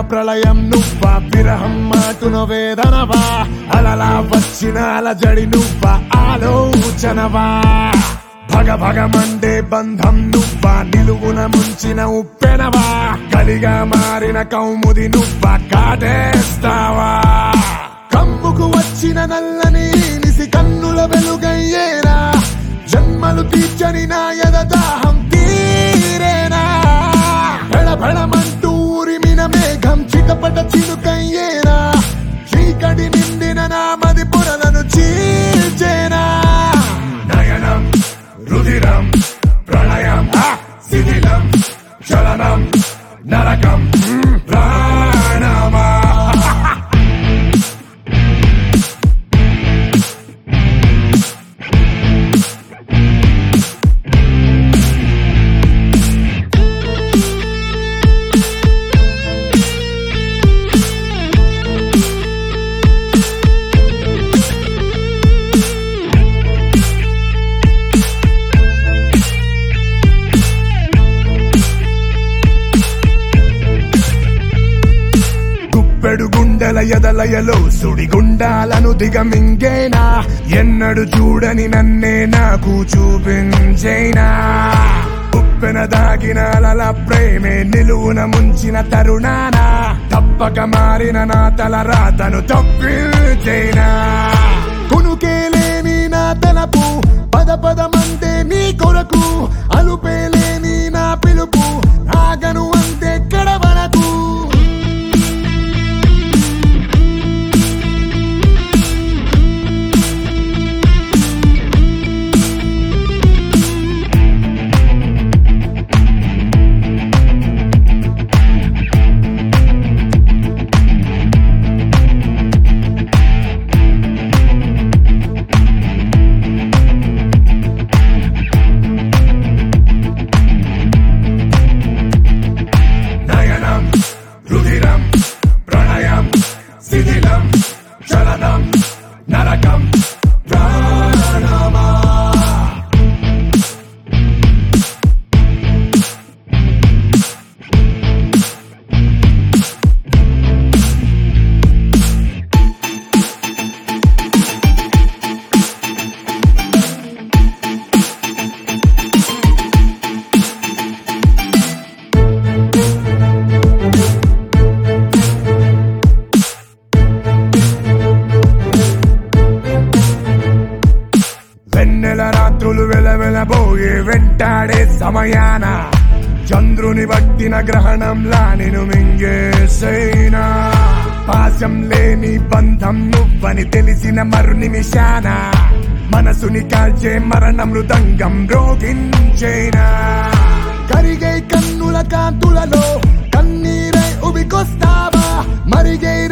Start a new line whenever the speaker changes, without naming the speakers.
ప్రళయం నువ్వా విరహం మాటున వేదనవా అలలా వచ్చిన అలజడి నువ్వా ఆలోచనవా భగ భగమండే బంధం నువ్వా నిలువున ముంచిన ఉప్పెనవా కలిగా మారిన కౌముది నువ్వా కాటేస్తావా కమ్ముకు వచ్చిన నల్లని నిసి కన్నుల వెలుగయ్యేనా జన్మలు తీర్చని నా యద దాహం తీరేనా భెళ భెళమంటూ ఉరిమిన మేఘం చిటపట చినుకయ్యేనా చీకటి నిండిన నా మది పొరలను చీల్చేనా నయనం రుధిరం ప్రళయం ఆ, శిథిలం చలనం నరకం మ్, ప్రాణమా గుప్పెడు గుండెల ఎదలయలో సుడి గుండాలను దిగమింగేనా ఎన్నడు చూడని నన్నే నాకు చూపించేనా ఉప్పెన దాగిన అలల ప్రేమే నిలువున ముంచిన తరుణాన తప్పక మారిన నా తల రాతను తప్పించేనా కునుకే లేని నా తలపు పద పదమంటే నీ కొరకు అలుపే లేని నా పిలుపు ఆగను అంతే ఎక్కడ వరకు నయనం రుధిరం ప్రణయం శిథిలం చలనం నరకం ప్రాణమా వెన్నెల రాత్రులు వెలవెలబోయే వెంటాడే సమయాన చంద్రుని పట్టిన గ్రహణంలా నేను మింగేసైనా పాశం లేని బంధం నువ్వని తెలిసిన మరు నిమిషాన మనసుని కాల్చే మరణ మృదంగం రోగించేనా కరిగే కన్నుల కాంతులలో కన్నీరై ఉబికొస్తావా మరిగే